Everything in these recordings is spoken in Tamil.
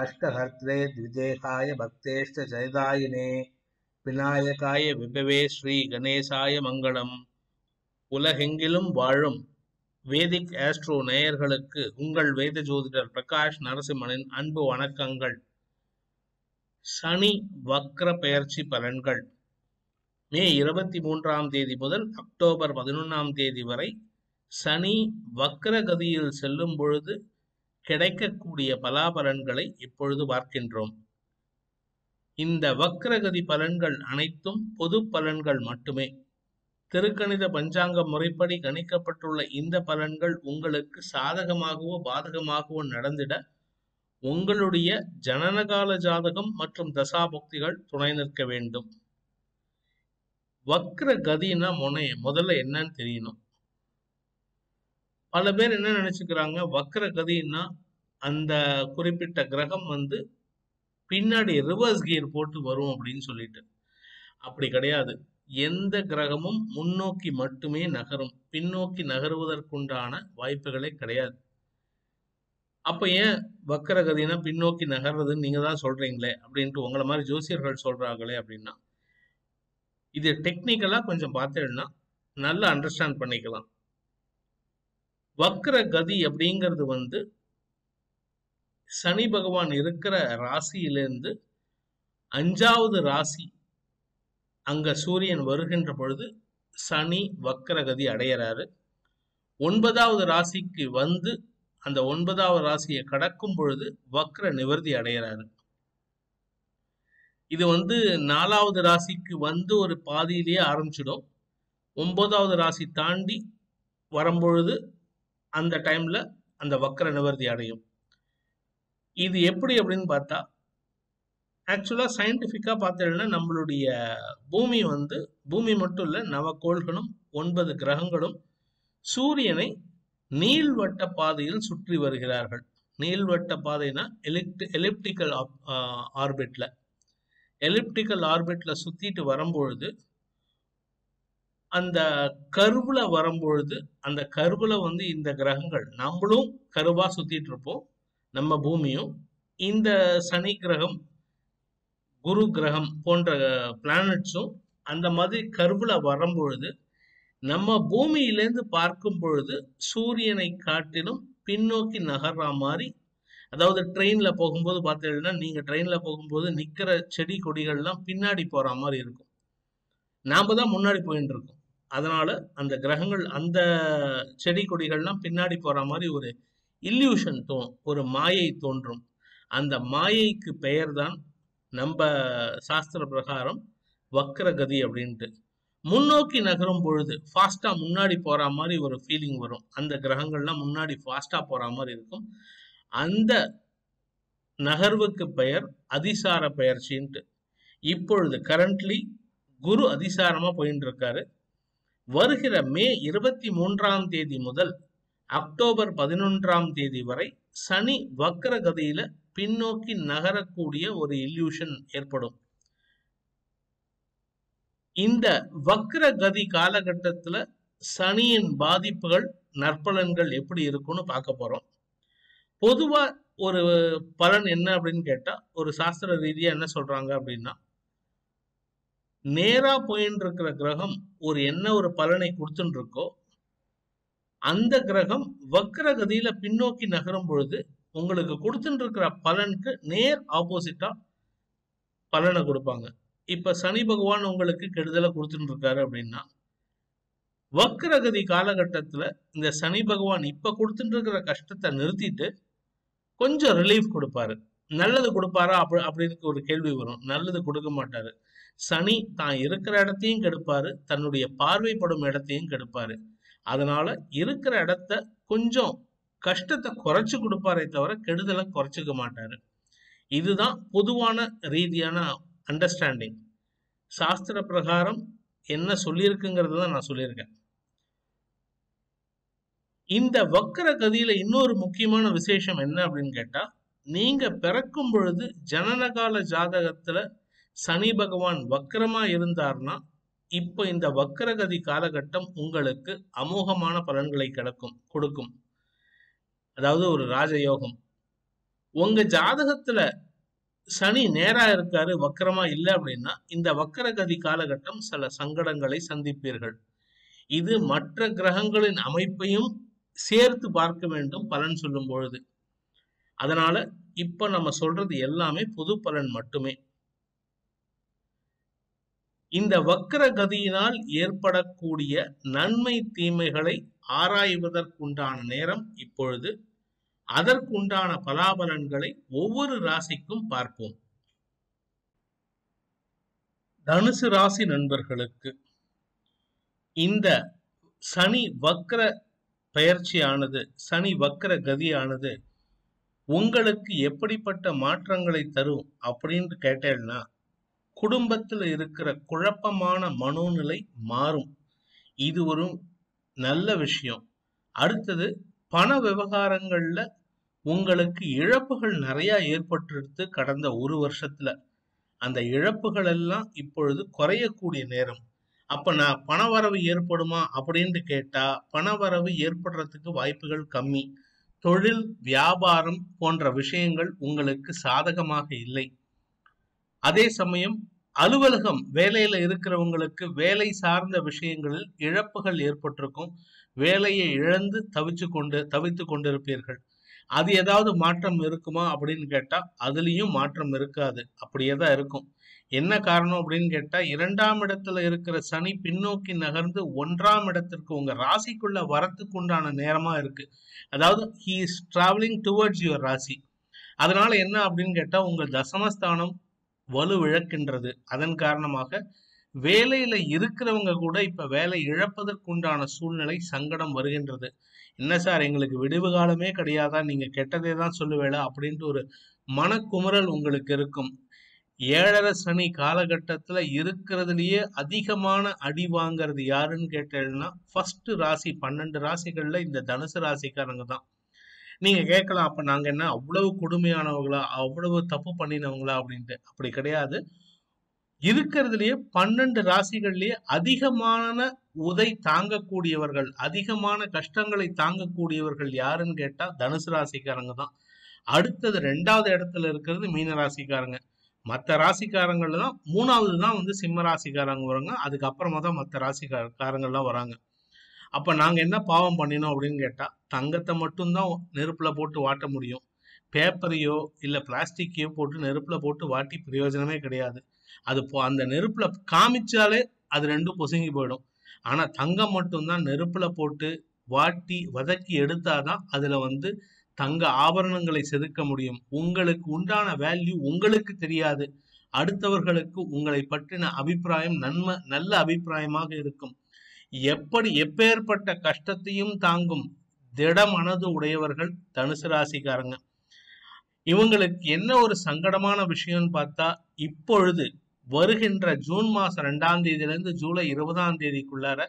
கஷ்டஹர்த்ரே த்விஜேகாய பக்தேஷ்ட ஜெயதாயினே விநாயகாய விபவே ஸ்ரீ கணேசாய மங்களம் உலகெங்கிலும் வாழும் வேதிக் ஆஸ்ட்ரோ நேயர்களுக்கு உங்கள் வேத ஜோதிடர் பிரகாஷ் நரசிம்மனின் அன்பு வணக்கங்கள் சனி வக்ர பெயர்ச்சி பலன்கள் மே இருபத்தி மூன்றாம் தேதி முதல் அக்டோபர் பதினொன்றாம் தேதி வரை சனி வக்ர கதியில் செல்லும் பொழுது கிடைக்கக்கூடிய பலாபலன்களை இப்பொழுது பார்க்கின்றோம் இந்த வக்ரகதி பலன்கள் அனைத்தும் பொது பலன்கள் மட்டுமே திருக்கணித பஞ்சாங்க முறைப்படி கணிக்கப்பட்டுள்ள இந்த பலன்கள் உங்களுக்கு சாதகமாகவோ பாதகமாகவோ நடந்திட உங்களுடைய ஜனனகால ஜாதகம் மற்றும் தசாபுக்திகள் துணை நிற்க வேண்டும் வக்ர கதினா முனைய முதல்ல என்னன்னு தெரியணும் பல பேர் என்ன நினைச்சுக்கிறாங்க வக்ர கதின்னா அந்த குறிப்பிட்ட கிரகம் வந்து பின்னாடி ரிவர்ஸ் கியர் போட்டு வரும் அப்படின்னு சொல்லிட்டு அப்படி கிடையாது எந்த கிரகமும் முன்னோக்கி மட்டுமே நகரும் பின்னோக்கி நகருவதற்குண்டான வாய்ப்புகளே கிடையாது அப்ப ஏன் வக்கரகதினா பின்னோக்கி நகர்றதுன்னு நீங்க தான் சொல்றீங்களே அப்படின்ட்டு உங்களை மாதிரி ஜோசியர்கள் சொல்றாங்களே அப்படின்னா இது டெக்னிக்கலா கொஞ்சம் பார்த்தேன்னா நல்லா அண்டர்ஸ்டாண்ட் பண்ணிக்கலாம் வக்ர கதி அப்படிங்கிறது வந்து சனி பகவான் இருக்கிற ராசியிலிருந்து அஞ்சாவது ராசி அங்க சூரியன் வருகின்ற பொழுது சனி வக்கரகதி அடையிறாரு ஒன்பதாவது ராசிக்கு வந்து அந்த ஒன்பதாவது ராசியை கடக்கும் பொழுது வக்ர நிவர்த்தி அடையிறாரு இது வந்து நாலாவது ராசிக்கு வந்து ஒரு பாதியிலேயே ஆரம்பிச்சிடும் ஒன்பதாவது ராசி தாண்டி வரும்பொழுது அந்த டைம்ல அந்த வக்கர நிவர்த்தி அடையும் இது எப்படி அப்படின்னு பார்த்தா ஆக்சுவலாக சயின்டிஃபிக்காக பார்த்தீங்கன்னா நம்மளுடைய பூமி வந்து பூமி மட்டும் இல்லை நவக்கோள்களும் ஒன்பது கிரகங்களும் சூரியனை நீள்வட்ட பாதையில் சுற்றி வருகிறார்கள் நீள்வட்ட பாதைனா எலிப்ட் எலிப்டிக்கல் ஆர்பிட்ல எலிப்டிக்கல் ஆர்பிட்ல சுத்திட்டு வரும்பொழுது அந்த கருவுல வரும்பொழுது அந்த கருவுல வந்து இந்த கிரகங்கள் நம்மளும் கருவா சுத்திட்டு இருப்போம் நம்ம பூமியும் இந்த சனி கிரகம் குரு கிரகம் போன்ற பிளானட்ஸும் அந்த மாதிரி கருவுல வரும்பொழுது நம்ம பூமியிலேருந்து பார்க்கும் பொழுது சூரியனை காட்டிலும் பின்னோக்கி நகர்ற மாதிரி அதாவது ட்ரெயின்ல போகும்போது பார்த்தீங்கன்னா நீங்க ட்ரெயின்ல போகும்போது நிக்கிற செடி கொடிகள்லாம் பின்னாடி போற மாதிரி இருக்கும் நாம தான் முன்னாடி போயிட்டு இருக்கோம் அதனால அந்த கிரகங்கள் அந்த செடி கொடிகள்லாம் பின்னாடி போற மாதிரி ஒரு இல்யூஷன் தோ ஒரு மாயை தோன்றும் அந்த மாயைக்கு பெயர் தான் நம்ம சாஸ்திர பிரகாரம் வக்ரகதி அப்படின்ட்டு முன்னோக்கி நகரும் பொழுது ஃபாஸ்டா முன்னாடி போற மாதிரி ஒரு ஃபீலிங் வரும் அந்த கிரகங்கள்லாம் முன்னாடி ஃபாஸ்டா போற மாதிரி இருக்கும் அந்த நகர்வுக்கு பெயர் அதிசார பெயர்ச்சின்ட்டு இப்பொழுது கரண்ட்லி குரு அதிசாரமா போயிட்டு இருக்காரு வருகிற மே இருபத்தி மூன்றாம் தேதி முதல் அக்டோபர் பதினொன்றாம் தேதி வரை சனி வக்கர கதியில பின்னோக்கி நகரக்கூடிய ஒரு இல்யூஷன் ஏற்படும் இந்த வக்ர கதி காலகட்டத்துல சனியின் பாதிப்புகள் நற்பலன்கள் எப்படி இருக்கும்னு பார்க்க போறோம் பொதுவா ஒரு பலன் என்ன அப்படின்னு கேட்டா ஒரு சாஸ்திர ரீதியா என்ன சொல்றாங்க அப்படின்னா நேரா போயின்னு இருக்கிற கிரகம் ஒரு என்ன ஒரு பலனை கொடுத்துட்டு இருக்கோ அந்த கிரகம் வக்ர கதியில பின்னோக்கி நகரும் பொழுது உங்களுக்கு கொடுத்துட்டு இருக்கிற பலனுக்கு நேர் ஆப்போசிட்டா பலனை கொடுப்பாங்க இப்ப சனி பகவான் உங்களுக்கு கெடுதலை கொடுத்துட்டு இருக்காரு அப்படின்னா வக்ரகதி காலகட்டத்துல இந்த சனி பகவான் இப்ப கொடுத்துட்டு இருக்கிற கஷ்டத்தை நிறுத்திட்டு கொஞ்சம் ரிலீஃப் கொடுப்பாரு நல்லது கொடுப்பாரா அப்படி அப்படின்னு ஒரு கேள்வி வரும் நல்லது கொடுக்க மாட்டாரு சனி தான் இருக்கிற இடத்தையும் கெடுப்பாரு தன்னுடைய பார்வைப்படும் இடத்தையும் கெடுப்பாரு அதனால இருக்கிற இடத்த கொஞ்சம் கஷ்டத்தை குறைச்சு கொடுப்பாரே தவிர கெடுதலை குறைச்சிக்க மாட்டாரு இதுதான் பொதுவான ரீதியான அண்டர்ஸ்டாண்டிங் சாஸ்திர பிரகாரம் என்ன சொல்லியிருக்குங்கிறது தான் நான் சொல்லியிருக்கேன் இந்த வக்கர கதியில இன்னொரு முக்கியமான விசேஷம் என்ன அப்படின்னு கேட்டா நீங்க பிறக்கும் பொழுது ஜனனகால ஜாதகத்துல சனி பகவான் வக்கரமா இருந்தார்னா இப்போ இந்த வக்கரகதி காலகட்டம் உங்களுக்கு அமோகமான பலன்களை கிடக்கும் கொடுக்கும் அதாவது ஒரு ராஜயோகம் உங்க ஜாதகத்துல சனி நேரா இருக்காரு வக்கரமா இல்லை அப்படின்னா இந்த வக்கரகதி காலகட்டம் சில சங்கடங்களை சந்திப்பீர்கள் இது மற்ற கிரகங்களின் அமைப்பையும் சேர்த்து பார்க்க வேண்டும் பலன் சொல்லும் பொழுது அதனால இப்ப நம்ம சொல்றது எல்லாமே பொது பலன் மட்டுமே இந்த வக்கர கதியினால் ஏற்படக்கூடிய நன்மை தீமைகளை ஆராய்வதற்குண்டான நேரம் இப்பொழுது அதற்குண்டான பலாபலன்களை ஒவ்வொரு ராசிக்கும் பார்ப்போம் தனுசு ராசி நண்பர்களுக்கு இந்த சனி வக்கர பெயர்ச்சியானது சனி வக்கர கதியானது உங்களுக்கு எப்படிப்பட்ட மாற்றங்களை தரும் அப்படின்னு கேட்டேன்னா குடும்பத்தில் இருக்கிற குழப்பமான மனோநிலை மாறும் இது ஒரு நல்ல விஷயம் அடுத்தது பண விவகாரங்கள்ல உங்களுக்கு இழப்புகள் நிறைய ஏற்பட்டிருக்கு கடந்த ஒரு வருஷத்துல அந்த இழப்புகள் எல்லாம் இப்பொழுது குறையக்கூடிய நேரம் அப்ப நான் பணவரவு ஏற்படுமா அப்படின்னு கேட்டா பணவரவு ஏற்படுறதுக்கு வாய்ப்புகள் கம்மி தொழில் வியாபாரம் போன்ற விஷயங்கள் உங்களுக்கு சாதகமாக இல்லை அதே சமயம் அலுவலகம் வேலையில இருக்கிறவங்களுக்கு வேலை சார்ந்த விஷயங்களில் இழப்புகள் ஏற்பட்டிருக்கும் வேலையை இழந்து தவிச்சு கொண்டு தவித்து கொண்டிருப்பீர்கள் அது ஏதாவது மாற்றம் இருக்குமா அப்படின்னு கேட்டா அதுலயும் மாற்றம் இருக்காது அப்படியே தான் இருக்கும் என்ன காரணம் அப்படின்னு கேட்டா இரண்டாம் இடத்துல இருக்கிற சனி பின்னோக்கி நகர்ந்து ஒன்றாம் இடத்திற்கு உங்க ராசிக்குள்ள வரத்துக்கு உண்டான நேரமா இருக்கு அதாவது he is travelling towards your rasi அதனால என்ன அப்படின்னு கேட்டா உங்க தசமஸ்தானம் வலுவிழக்கின்றது அதன் காரணமாக வேலையில இருக்கிறவங்க கூட இப்ப வேலை இழப்பதற்குண்டான சூழ்நிலை சங்கடம் வருகின்றது என்ன சார் எங்களுக்கு விடுவு காலமே கிடையாதா நீங்க கெட்டதே தான் சொல்லுவேல அப்படின்ட்டு ஒரு மனக்குமுறல் உங்களுக்கு இருக்கும் ஏழரை சனி காலகட்டத்துல இருக்கிறதுலயே அதிகமான அடி வாங்குறது யாருன்னு கேட்டேன்னா ஃபர்ஸ்ட் ராசி பன்னெண்டு ராசிகள்ல இந்த தனுசு ராசிக்காரங்க தான் நீங்க கேட்கலாம் அப்ப நாங்க என்ன அவ்வளவு கொடுமையானவங்களா அவ்வளவு தப்பு பண்ணினவங்களா அப்படின்ட்டு அப்படி கிடையாது இருக்கிறதுலயே பன்னெண்டு ராசிகள்லயே அதிகமான உதை தாங்கக்கூடியவர்கள் அதிகமான கஷ்டங்களை தாங்கக்கூடியவர்கள் யாருன்னு கேட்டா தனுசு ராசிக்காரங்க தான் அடுத்தது ரெண்டாவது இடத்துல இருக்கிறது மீன ராசிக்காரங்க மற்ற ராசிக்காரங்கள்ல தான் மூணாவது தான் வந்து சிம்ம ராசிக்காரங்க வராங்க அதுக்கப்புறமா தான் மற்ற ராசிக்காரங்கள்லாம் வராங்க அப்ப நாங்க என்ன பாவம் பண்ணினோம் அப்படின்னு கேட்டா தங்கத்தை மட்டும்தான் நெருப்புல போட்டு வாட்ட முடியும் பேப்பரையோ இல்ல பிளாஸ்டிக்கையோ போட்டு நெருப்புல போட்டு வாட்டி பிரயோஜனமே கிடையாது அது போ அந்த நெருப்புல காமிச்சாலே அது ரெண்டும் பொசுங்கி போயிடும் ஆனா தங்கம் மட்டும்தான் நெருப்புல போட்டு வாட்டி வதக்கி எடுத்தாதான் அதுல வந்து தங்க ஆபரணங்களை செதுக்க முடியும் உங்களுக்கு உண்டான வேல்யூ உங்களுக்கு தெரியாது அடுத்தவர்களுக்கு உங்களை பற்றின அபிப்பிராயம் நன்மை நல்ல அபிப்பிராயமாக இருக்கும் எப்படி எப்பேற்பட்ட கஷ்டத்தையும் தாங்கும் திட மனது உடையவர்கள் தனுசு ராசிக்காரங்க இவங்களுக்கு என்ன ஒரு சங்கடமான விஷயம்னு பார்த்தா இப்பொழுது வருகின்ற ஜூன் மாசம் ரெண்டாம் தேதியில இருந்து ஜூலை இருபதாம் தேதிக்குள்ளார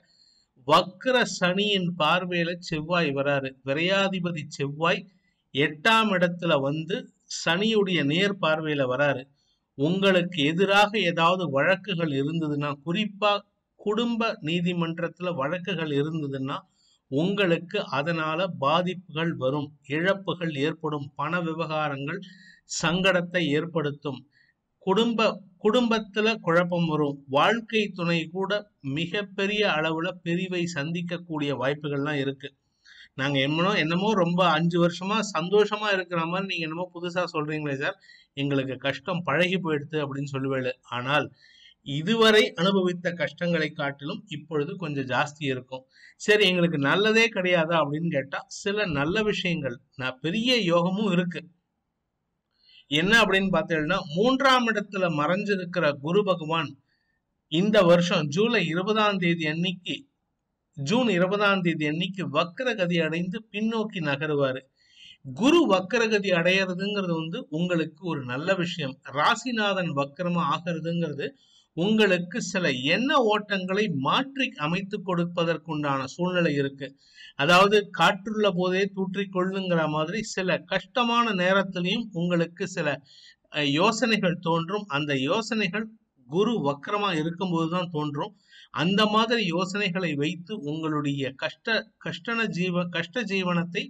வக்ர சனியின் பார்வையில செவ்வாய் வராரு விரையாதிபதி செவ்வாய் எட்டாம் இடத்துல வந்து சனியுடைய நேர் பார்வையில வராரு உங்களுக்கு எதிராக ஏதாவது வழக்குகள் இருந்ததுன்னா குறிப்பா குடும்ப நீதிமன்றத்துல வழக்குகள் இருந்ததுன்னா உங்களுக்கு அதனால பாதிப்புகள் வரும் இழப்புகள் ஏற்படும் பண விவகாரங்கள் சங்கடத்தை ஏற்படுத்தும் குடும்ப குடும்பத்துல குழப்பம் வரும் வாழ்க்கை துணை கூட மிகப்பெரிய அளவுல பிரிவை சந்திக்கக்கூடிய வாய்ப்புகள்லாம் இருக்கு நாங்க என்னமோ என்னமோ ரொம்ப அஞ்சு வருஷமா சந்தோஷமா இருக்கிற மாதிரி நீங்க என்னமோ புதுசா சொல்றீங்களே சார் எங்களுக்கு கஷ்டம் பழகி போயிடுது அப்படின்னு சொல்லுவேன் ஆனால் இதுவரை அனுபவித்த கஷ்டங்களை காட்டிலும் இப்பொழுது கொஞ்சம் ஜாஸ்தி இருக்கும் சரி எங்களுக்கு நல்லதே கிடையாதா அப்படின்னு கேட்டா சில நல்ல விஷயங்கள் நான் பெரிய யோகமும் இருக்கு என்ன அப்படின்னு பார்த்தீங்கன்னா மூன்றாம் இடத்துல மறைஞ்சிருக்கிற குரு பகவான் இந்த வருஷம் ஜூலை இருபதாம் தேதி அன்னைக்கு ஜூன் இருபதாம் தேதி அன்னைக்கு வக்கரகதி அடைந்து பின்னோக்கி நகருவாரு குரு வக்கரகதி அடையிறதுங்கிறது வந்து உங்களுக்கு ஒரு நல்ல விஷயம் ராசிநாதன் வக்கரமா ஆகிறதுங்கிறது உங்களுக்கு சில எண்ண ஓட்டங்களை மாற்றி அமைத்து கொடுப்பதற்குண்டான சூழ்நிலை இருக்கு அதாவது காற்றுள்ள போதே தூற்றிக் கொள்ளுங்கிற மாதிரி சில கஷ்டமான நேரத்திலையும் உங்களுக்கு சில அஹ், யோசனைகள் தோன்றும் அந்த யோசனைகள் குரு வக்கரமா இருக்கும்போது தான் தோன்றும் அந்த மாதிரி யோசனைகளை வைத்து உங்களுடைய கஷ்ட கஷ்டன ஜீவ கஷ்ட ஜீவனத்தை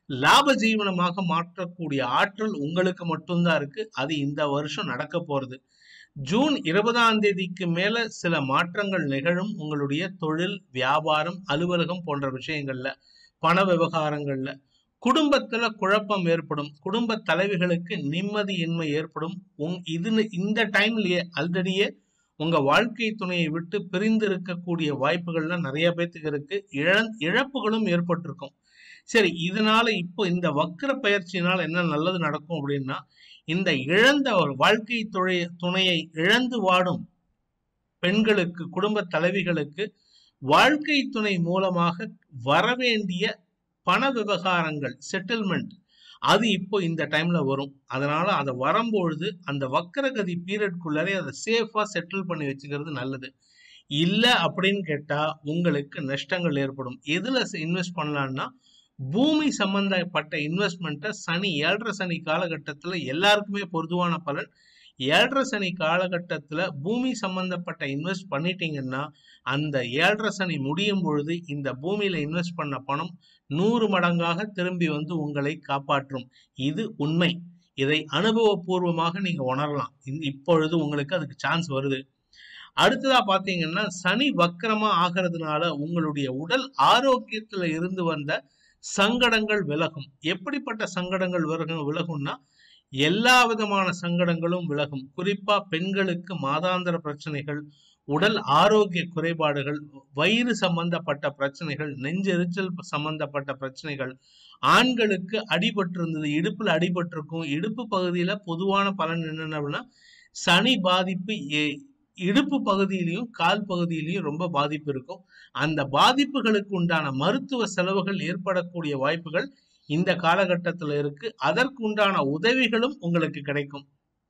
லாப ஜீவனமாக மாற்றக்கூடிய ஆற்றல் உங்களுக்கு மட்டும்தான் இருக்கு அது இந்த வருஷம் நடக்க போறது ஜூன் இருபதாம் தேதிக்கு மேல சில மாற்றங்கள் நிகழும் உங்களுடைய தொழில் வியாபாரம் அலுவலகம் போன்ற விஷயங்கள்ல பண விவகாரங்கள்ல குடும்பத்துல குழப்பம் ஏற்படும் குடும்ப தலைவிகளுக்கு நிம்மதியின்மை ஏற்படும் உங் இது இந்த டைம்லயே ஆல்ரெடியே உங்க வாழ்க்கை துணையை விட்டு பிரிந்து இருக்கக்கூடிய வாய்ப்புகள்லாம் நிறைய பேத்துக்கு இருக்கு இழ இழப்புகளும் ஏற்பட்டிருக்கும் சரி இதனால இப்போ இந்த வக்கர பயிற்சியினால் என்ன நல்லது நடக்கும் அப்படின்னா இந்த இழந்த ஒரு வாழ்க்கை துணை துணையை இழந்து வாடும் பெண்களுக்கு குடும்ப தலைவிகளுக்கு வாழ்க்கை துணை மூலமாக வரவேண்டிய பண விவகாரங்கள் செட்டில்மெண்ட் அது இப்போ இந்த டைம்ல வரும் அதனால அதை வரும்பொழுது அந்த வக்கரகதி பீரியட்குள்ளாரே அதை சேஃபா செட்டில் பண்ணி வச்சுக்கிறது நல்லது இல்ல அப்படின்னு கேட்டா உங்களுக்கு நஷ்டங்கள் ஏற்படும் எதுல இன்வெஸ்ட் பண்ணலாம்னா பூமி சம்பந்தப்பட்ட இன்வெஸ்ட்மெண்ட்டை சனி ஏழரை சனி காலகட்டத்தில் எல்லாருக்குமே பொதுவான பலன் ஏழரை சனி காலகட்டத்தில் பூமி சம்பந்தப்பட்ட இன்வெஸ்ட் பண்ணிட்டீங்கன்னா அந்த ஏழரை சனி முடியும் பொழுது இந்த பூமியில இன்வெஸ்ட் பண்ண பணம் நூறு மடங்காக திரும்பி வந்து உங்களை காப்பாற்றும் இது உண்மை இதை அனுபவபூர்வமாக நீங்க உணரலாம் இப்பொழுது உங்களுக்கு அதுக்கு சான்ஸ் வருது அடுத்ததா பாத்தீங்கன்னா சனி வக்கரமா ஆகிறதுனால உங்களுடைய உடல் ஆரோக்கியத்துல இருந்து வந்த சங்கடங்கள் விலகும் எப்படிப்பட்ட சங்கடங்கள் விலகும் விலகும்னா எல்லா விதமான சங்கடங்களும் விலகும் குறிப்பா பெண்களுக்கு மாதாந்திர பிரச்சனைகள் உடல் ஆரோக்கிய குறைபாடுகள் வயிறு சம்பந்தப்பட்ட பிரச்சனைகள் நெஞ்செரிச்சல் சம்பந்தப்பட்ட பிரச்சனைகள் ஆண்களுக்கு அடிபட்டிருந்தது இடுப்புல அடிபட்டிருக்கும் இடுப்பு பகுதியில பொதுவான பலன் என்னென்னா சனி பாதிப்பு இடுப்பு பகுதியிலையும் கால் பகுதியிலையும் ரொம்ப பாதிப்பு இருக்கும் அந்த பாதிப்புகளுக்கு உண்டான மருத்துவ செலவுகள் ஏற்படக்கூடிய வாய்ப்புகள் இந்த காலகட்டத்தில் இருக்கு அதற்கு உண்டான உதவிகளும் உங்களுக்கு கிடைக்கும்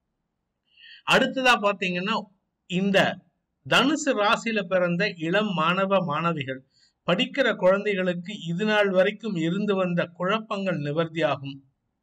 அடுத்ததா பாத்தீங்கன்னா இந்த தனுசு ராசியில பிறந்த இளம் மாணவ மாணவிகள் படிக்கிற குழந்தைகளுக்கு இது நாள் வரைக்கும் இருந்து வந்த குழப்பங்கள் நிவர்த்தியாகும்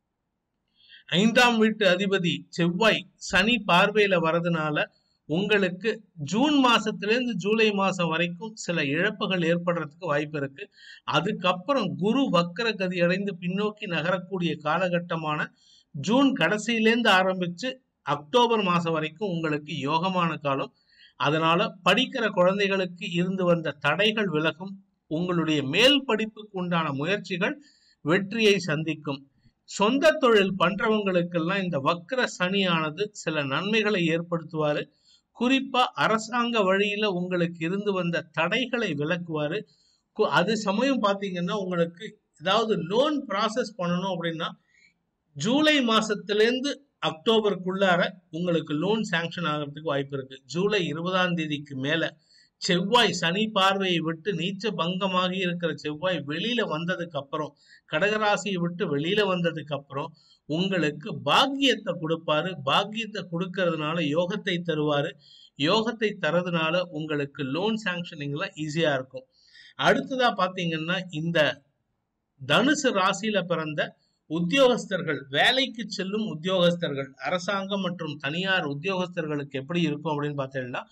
ஐந்தாம் வீட்டு அதிபதி செவ்வாய் சனி பார்வையில வரதுனால உங்களுக்கு ஜூன் மாசத்திலிருந்து ஜூலை மாசம் வரைக்கும் சில இழப்புகள் ஏற்படுறதுக்கு வாய்ப்பு இருக்கு அதுக்கப்புறம் குரு வக்கர கதி அடைந்து பின்னோக்கி நகரக்கூடிய காலகட்டமான ஜூன் கடைசியிலேருந்து ஆரம்பிச்சு அக்டோபர் மாசம் வரைக்கும் உங்களுக்கு யோகமான காலம் அதனால படிக்கிற குழந்தைகளுக்கு இருந்து வந்த தடைகள் விலகும் உங்களுடைய மேல் படிப்புக்கு உண்டான முயற்சிகள் வெற்றியை சந்திக்கும் சொந்த தொழில் பண்றவங்களுக்கெல்லாம் இந்த வக்கர சனியானது சில நன்மைகளை ஏற்படுத்துவாரு குறிப்பா அரசாங்க வழியில உங்களுக்கு இருந்து வந்த தடைகளை விளக்குவாரு அது சமயம் பாத்தீங்கன்னா உங்களுக்கு ஏதாவது லோன் ப்ராசஸ் பண்ணணும் அப்படின்னா ஜூலை மாசத்திலேருந்து அக்டோபருக்குள்ளார உங்களுக்கு லோன் சாங்ஷன் ஆகிறதுக்கு வாய்ப்பு இருக்கு ஜூலை இருபதாம் தேதிக்கு மேல செவ்வாய் சனி பார்வையை விட்டு நீச்ச பங்கமாகி இருக்கிற செவ்வாய் வெளியில வந்ததுக்கு அப்புறம் கடகராசியை விட்டு வெளியில வந்ததுக்கு அப்புறம் உங்களுக்கு பாக்கியத்தை கொடுப்பாரு பாக்கியத்தை கொடுக்கறதுனால யோகத்தை தருவாரு யோகத்தை தரதுனால உங்களுக்கு லோன் சாங்ஷனிங்லாம் ஈஸியா இருக்கும் அடுத்ததா பாத்தீங்கன்னா இந்த தனுசு ராசியில பிறந்த உத்தியோகஸ்தர்கள் வேலைக்கு செல்லும் உத்தியோகஸ்தர்கள் அரசாங்கம் மற்றும் தனியார் உத்தியோகஸ்தர்களுக்கு எப்படி இருக்கும் அப்படின்னு பார்த்தீங்கன்னா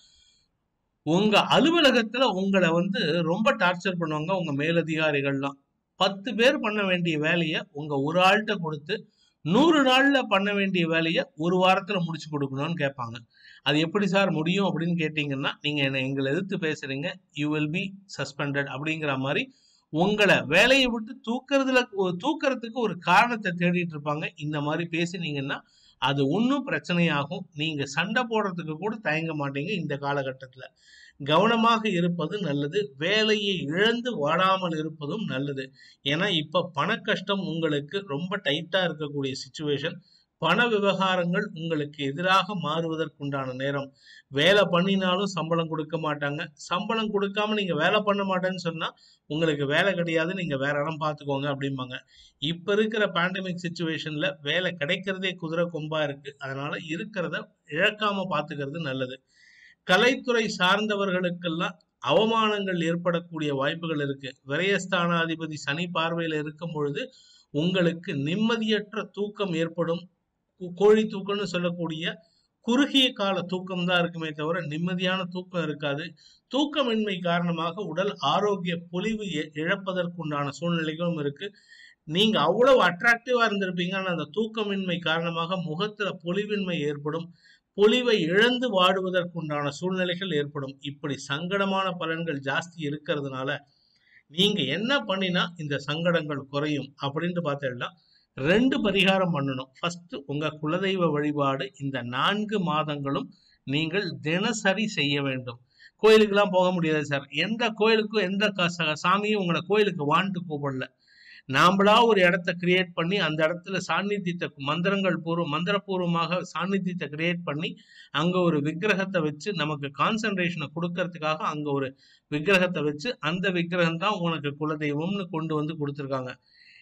உங்க அலுவலகத்துல உங்களை வந்து ரொம்ப டார்ச்சர் பண்ணுவாங்க உங்க மேலதிகாரிகள்லாம் பத்து பேர் பண்ண வேண்டிய வேலையை உங்க ஒரு ஆள்கிட்ட கொடுத்து நூறு நாள்ல பண்ண வேண்டிய வேலையை ஒரு வாரத்துல முடிச்சு கொடுக்கணும்னு கேட்பாங்க அது எப்படி சார் முடியும் அப்படின்னு கேட்டீங்கன்னா நீங்க என்ன எங்களை எதிர்த்து பேசுறீங்க யூ வில் பி சஸ்பெண்டட் அப்படிங்கிற மாதிரி உங்களை வேலையை விட்டு தூக்குறதுல தூக்குறதுக்கு ஒரு காரணத்தை தேடிட்டு இருப்பாங்க இந்த மாதிரி பேசினீங்கன்னா அது ஒன்றும் பிரச்சனையாகும் நீங்க சண்டை போடுறதுக்கு கூட தயங்க மாட்டீங்க இந்த காலகட்டத்துல கவனமாக இருப்பது நல்லது வேலையை இழந்து வாடாமல் இருப்பதும் நல்லது ஏன்னா இப்ப பண கஷ்டம் உங்களுக்கு ரொம்ப டைட்டா இருக்கக்கூடிய சுச்சுவேஷன் பண விவகாரங்கள் உங்களுக்கு எதிராக மாறுவதற்குண்டான நேரம் வேலை பண்ணினாலும் சம்பளம் கொடுக்க மாட்டாங்க சம்பளம் கொடுக்காம நீங்க வேலை பண்ண மாட்டேன்னு சொன்னா உங்களுக்கு வேலை கிடையாது நீங்க வேற இடம் பார்த்துக்கோங்க அப்படிம்பாங்க இப்ப இருக்கிற பேண்டமிக் சுச்சுவேஷன்ல வேலை கிடைக்கிறதே குதிரை கொம்பா இருக்கு அதனால இருக்கிறத இழக்காம பாத்துக்கிறது நல்லது கலைத்துறை சார்ந்தவர்களுக்கெல்லாம் அவமானங்கள் ஏற்படக்கூடிய வாய்ப்புகள் இருக்கு விரயஸ்தானாதிபதி சனி பார்வையில இருக்கும் பொழுது உங்களுக்கு நிம்மதியற்ற தூக்கம் ஏற்படும் கோழி தூக்கம்னு சொல்லக்கூடிய குறுகிய கால தூக்கம் தான் இருக்குமே தவிர நிம்மதியான தூக்கம் இருக்காது தூக்கமின்மை காரணமாக உடல் ஆரோக்கிய பொலிவு இழப்பதற்குண்டான சூழ்நிலைகளும் இருக்கு நீங்க அவ்வளவு அட்ராக்டிவா இருந்திருப்பீங்க ஆனா அந்த தூக்கமின்மை காரணமாக முகத்துல பொலிவின்மை ஏற்படும் பொலிவை இழந்து வாடுவதற்குண்டான சூழ்நிலைகள் ஏற்படும் இப்படி சங்கடமான பலன்கள் ஜாஸ்தி இருக்கிறதுனால நீங்க என்ன பண்ணினா இந்த சங்கடங்கள் குறையும் அப்படின்ட்டு பார்த்தீங்கன்னா ரெண்டு பரிகாரம் பண்ணணும் ஃபர்ஸ்ட் உங்க குலதெய்வ வழிபாடு இந்த நான்கு மாதங்களும் நீங்கள் தினசரி செய்ய வேண்டும் கோயிலுக்கெல்லாம் போக முடியாது சார் எந்த கோயிலுக்கும் எந்த க- ச- சாமியும் உங்களை கோயிலுக்கு வான்ட்டு கூப்பிடல நாமளா ஒரு இடத்த கிரியேட் பண்ணி அந்த இடத்துல சாநித்தியத்தை மந்திரங்கள் பூர்வ மந்திரபூர்வமாக சாநித்தியத்தை கிரியேட் பண்ணி அங்க ஒரு விக்கிரகத்தை வச்சு நமக்கு கான்சன்ட்ரேஷனை கொடுக்கறதுக்காக அங்க ஒரு விக்கிரகத்தை வச்சு அந்த விக்கிரகம் தான் உனக்கு குலதெய்வம்னு கொண்டு வந்து கொடுத்துருக்காங்க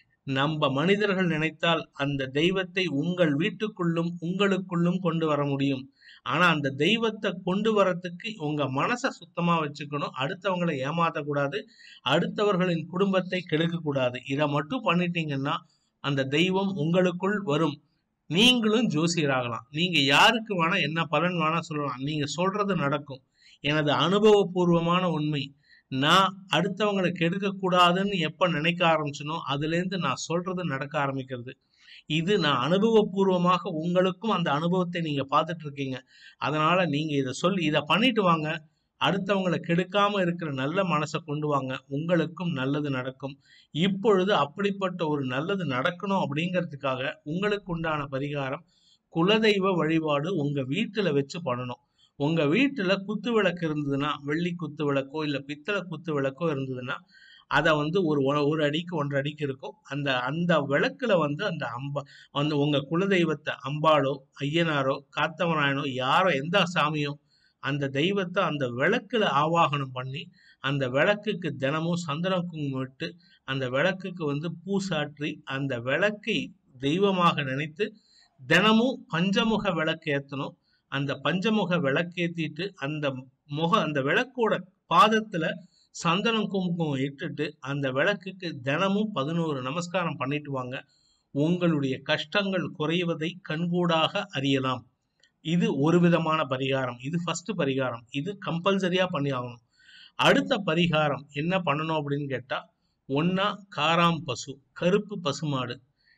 நம்ம மனிதர்கள் நினைத்தால் அந்த தெய்வத்தை உங்கள் வீட்டுக்குள்ளும் உங்களுக்குள்ளும் கொண்டு வர முடியும் ஆனா அந்த தெய்வத்தை கொண்டு வரத்துக்கு உங்க மனசை சுத்தமா வச்சுக்கணும் அடுத்தவங்களை ஏமாத்தக்கூடாது அடுத்தவர்களின் குடும்பத்தை கெடுக்க கூடாது இதை மட்டும் பண்ணிட்டீங்கன்னா அந்த தெய்வம் உங்களுக்குள் வரும் நீங்களும் ஜோசியராகலாம் நீங்க யாருக்கு வேணா என்ன பலன் வேணா சொல்லலாம் நீங்க சொல்றது நடக்கும் எனது அனுபவபூர்வமான உண்மை நான் அடுத்தவங்களை கெடுக்க கூடாதுன்னு எப்ப நினைக்க ஆரம்பிச்சனோ அதுல இருந்து நான் சொல்றது நடக்க ஆரம்பிக்கிறது இது நான் அனுபவபூர்வமாக உங்களுக்கும் அந்த அனுபவத்தை நீங்க பார்த்துட்டு இருக்கீங்க அதனால நீங்க இதை சொல்லி இதை பண்ணிட்டு வாங்க அடுத்தவங்களை கெடுக்காம இருக்கிற நல்ல மனசை கொண்டு வாங்க உங்களுக்கும் நல்லது நடக்கும் இப்பொழுது அப்படிப்பட்ட ஒரு நல்லது நடக்கணும் அப்படிங்கிறதுக்காக உங்களுக்கு உண்டான பரிகாரம் குலதெய்வ வழிபாடு உங்க வீட்டுல வச்சு பண்ணணும் உங்க வீட்டுல குத்து விளக்கு இருந்ததுன்னா வெள்ளி குத்து விளக்கோ இல்ல பித்தளை குத்து விளக்கோ இருந்ததுன்னா அதை வந்து ஒரு ஒ- ஒரு அடிக்கு ஒன்றரை அடிக்கு இருக்கும் அந்த அந்த விளக்குல வந்து அந்த அம்பா அந்த உங்க குலதெய்வத்தை அம்பாளோ ஐயனாரோ காத்தவராயனோ யாரோ எந்த சாமியோ அந்த தெய்வத்தை அந்த விளக்குல ஆவாகனம் பண்ணி அந்த விளக்குக்கு தினமும் சந்தன குங்குமம் விட்டு அந்த விளக்குக்கு வந்து பூ சாற்றி அந்த விளக்கை தெய்வமாக நினைத்து தினமும் பஞ்சமுக விளக்கு ஏத்தணும் அந்த பஞ்சமுக விளக்கேத்திட்டு அந்த முக அந்த விளக்கோட பாதத்துல சந்தனம் குங்குமம் இட்டுட்டு அந்த விளக்குக்கு தினமும் பதினோரு நமஸ்காரம் பண்ணிட்டு வாங்க உங்களுடைய கஷ்டங்கள் குறைவதை கண்கூடாக அறியலாம் இது ஒரு விதமான பரிகாரம் இது ஃபர்ஸ்ட் பரிகாரம் இது கம்பல்சரியா பண்ணி ஆகணும் அடுத்த பரிகாரம் என்ன பண்ணணும் அப்படின்னு கேட்டா ஒன்னா காராம் பசு கருப்பு பசுமாடு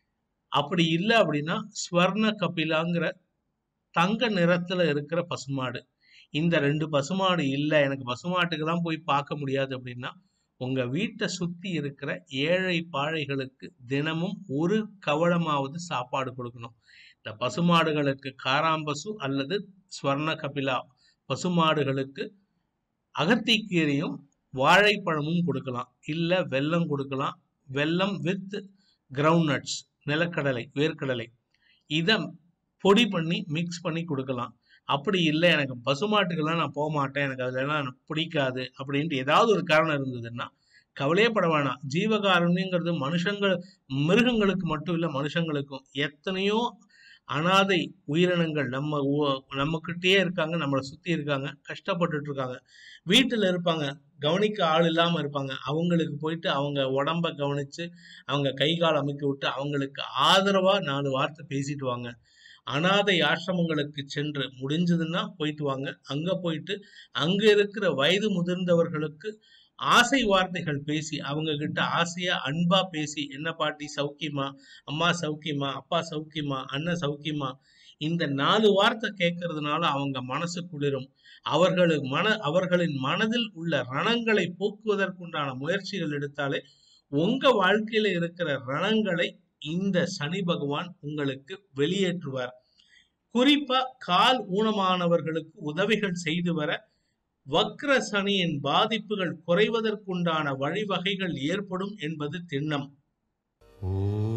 அப்படி இல்லை அப்படின்னா ஸ்வர்ண கபிலாங்கிற தங்க நிறத்துல இருக்கிற பசுமாடு இந்த ரெண்டு பசுமாடு இல்லை எனக்கு பசுமாட்டுக்கு தான் போய் பார்க்க முடியாது அப்படின்னா உங்க வீட்டை சுத்தி இருக்கிற ஏழை பாழைகளுக்கு தினமும் ஒரு கவளமாவது சாப்பாடு கொடுக்கணும் இந்த பசுமாடுகளுக்கு காராம்பசு அல்லது ஸ்வர்ண கபிலா பசுமாடுகளுக்கு அகத்திக்கீரையும் வாழைப்பழமும் கொடுக்கலாம் இல்ல வெல்லம் கொடுக்கலாம் வெல்லம் வித் கிரவுண்ட் நட்ஸ் நிலக்கடலை வேர்க்கடலை இதை பொடி பண்ணி மிக்ஸ் பண்ணி கொடுக்கலாம் அப்படி இல்லை எனக்கு பசுமாட்டுக்கெல்லாம் நான் போக மாட்டேன் எனக்கு அதெல்லாம் எனக்கு பிடிக்காது அப்படின்ட்டு ஏதாவது ஒரு காரணம் இருந்ததுன்னா கவலையே பட வேணாம் ஜீவகாருண்யங்கிறது மனுஷங்கள் மிருகங்களுக்கு மட்டும் இல்லை மனுஷங்களுக்கும் எத்தனையோ அனாதை உயிரினங்கள் நம்ம ஊ- நம்மக்கிட்டயே இருக்காங்க நம்மளை சுத்தி இருக்காங்க கஷ்டப்பட்டுட்டு இருக்காங்க வீட்டுல இருப்பாங்க கவனிக்க ஆள் இல்லாம இருப்பாங்க அவங்களுக்கு போயிட்டு அவங்க உடம்ப கவனிச்சு அவங்க கை கால் அமைக்க விட்டு அவங்களுக்கு ஆதரவா நாலு வார்த்தை பேசிட்டு வாங்க அனாதை ஆசிரமங்களுக்கு சென்று முடிஞ்சதுன்னா போயிட்டு வாங்க அங்க போயிட்டு அங்க இருக்கிற வயது முதிர்ந்தவர்களுக்கு ஆசை வார்த்தைகள் பேசி அவங்க கிட்ட ஆசையா அன்பா பேசி என்ன பாட்டி சௌக்கியமா அம்மா சௌக்கியமா அப்பா சௌக்கியமா அண்ணன் சௌக்கியமா இந்த நாலு வார்த்தை கேட்கறதுனால அவங்க மனசு குளிரும் அவர்களுக்கு மன அவர்களின் மனதில் உள்ள ரணங்களை போக்குவதற்குண்டான முயற்சிகள் எடுத்தாலே உங்க வாழ்க்கையில இருக்கிற ரணங்களை இந்த சனி பகவான் உங்களுக்கு வெளியேற்றுவார் குறிப்பா கால் ஊனமானவர்களுக்கு உதவிகள் செய்து வர வக்ர சனியின் பாதிப்புகள் குறைவதற்குண்டான வழிவகைகள் ஏற்படும் என்பது திண்ணம் ஓம்